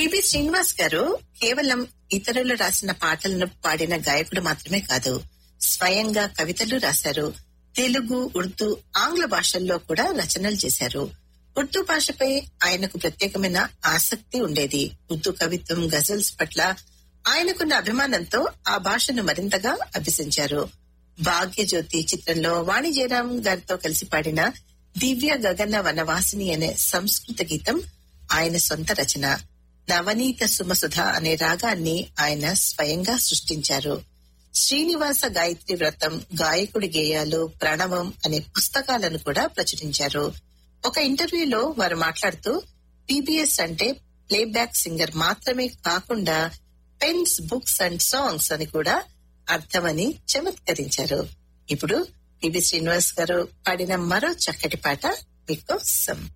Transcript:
PB Srinivas గారు కేవలం ఇతరులు రాసిన పాటలను పాడిన గాయకుడు మాత్రమే కాదు స్వయంగా కవితలు రాశారు తెలుగు ఉర్దూ ఆంగ్ల భాషల్లో కూడా రచనలు చేశారు ఉర్దూ భాషపై ఆయనకు ప్రత్యేకమైన ఆసక్తి ఉండేది ఉర్దూ కవిత్వం గజల్స్ పట్ల ఆయనకున్న అభిమానంతో ఆ భాషను మరింతగా అభ్యసించారు భాగ్యజ్యోతి చిత్రంలో వాణి జయరాం గారితో కలిసి పాడిన దివ్య గగన వనవాసిని అనే సంస్కృత గీతం ఆయన సొంత రచన నవనీత సుమసుధ అనే రాగాన్ని ఆయన స్వయంగా సృష్టించారు శ్రీనివాస గాయత్రి వ్రతం గాయకుడి గేయాలు ప్రణవం అనే పుస్తకాలను కూడా ప్రచురించారు ఒక ఇంటర్వ్యూలో వారు మాట్లాడుతూ పీబీఎస్ అంటే ప్లేబ్యాక్ సింగర్ మాత్రమే కాకుండా పెన్స్ బుక్స్ అండ్ సాంగ్స్ అని కూడా అర్థమని చమత్కరించారు ఇప్పుడు పిబి శ్రీనివాస్ గారు పాడిన మరో చక్కటి పాట మీకోసం